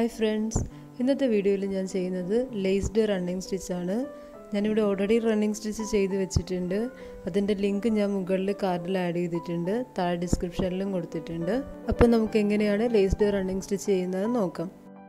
hi friends ഇന്നത്തെ വീഡിയോയിൽ ഞാൻ ചെയ്യുന്നത് ലേസ്ഡ് റണ്ണിങ് സ്റ്റിച്ചാണ് ഞാനിവിടെ ഓൾറെഡി റണ്ണിങ് സ്റ്റിച്ച് ചെയ്ത് വെച്ചിട്ടുണ്ട് അതിൻ്റെ ലിങ്ക് ഞാൻ മുകളിൽ കാർഡിൽ ആഡ് ചെയ്തിട്ടുണ്ട് താഴെ ഡിസ്ക്രിപ്ഷനിലും കൊടുത്തിട്ടുണ്ട് അപ്പോൾ നമുക്ക് എങ്ങനെയാണ് ലേസ്ഡ് റണ്ണിങ് സ്റ്റിച്ച് ചെയ്യുന്നത് നോക്കാം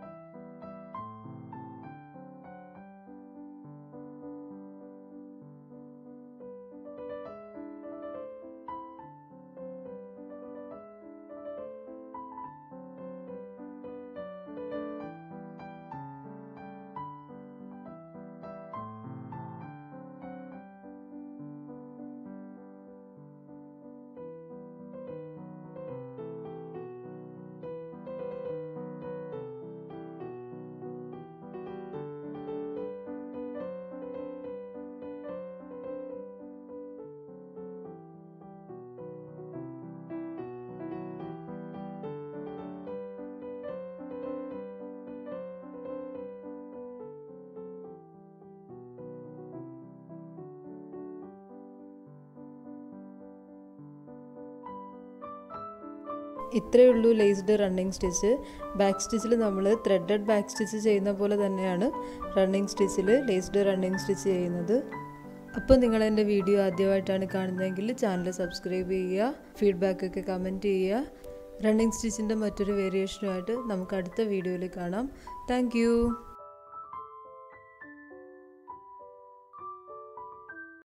ഇത്രയേ ഉള്ളൂ ലേസ്ഡ് റണ്ണിങ് സ്റ്റിച്ച് ബാക്ക് സ്റ്റിച്ചിൽ നമ്മൾ ത്രെഡഡ് ബാക്ക് സ്റ്റിച്ച് ചെയ്യുന്ന പോലെ തന്നെയാണ് റണ്ണിങ് സ്റ്റിച്ചിൽ ലേസ്ഡ് റണ്ണിങ് സ്റ്റിച്ച് ചെയ്യുന്നത് അപ്പോൾ നിങ്ങൾ എൻ്റെ വീഡിയോ ആദ്യമായിട്ടാണ് കാണുന്നതെങ്കിൽ ചാനൽ സബ്സ്ക്രൈബ് ചെയ്യുക ഫീഡ്ബാക്കൊക്കെ കമൻറ്റ് ചെയ്യുക റണ്ണിങ് സ്റ്റിച്ചിൻ്റെ മറ്റൊരു വേരിയേഷനുമായിട്ട് നമുക്ക് അടുത്ത വീഡിയോയിൽ കാണാം താങ്ക്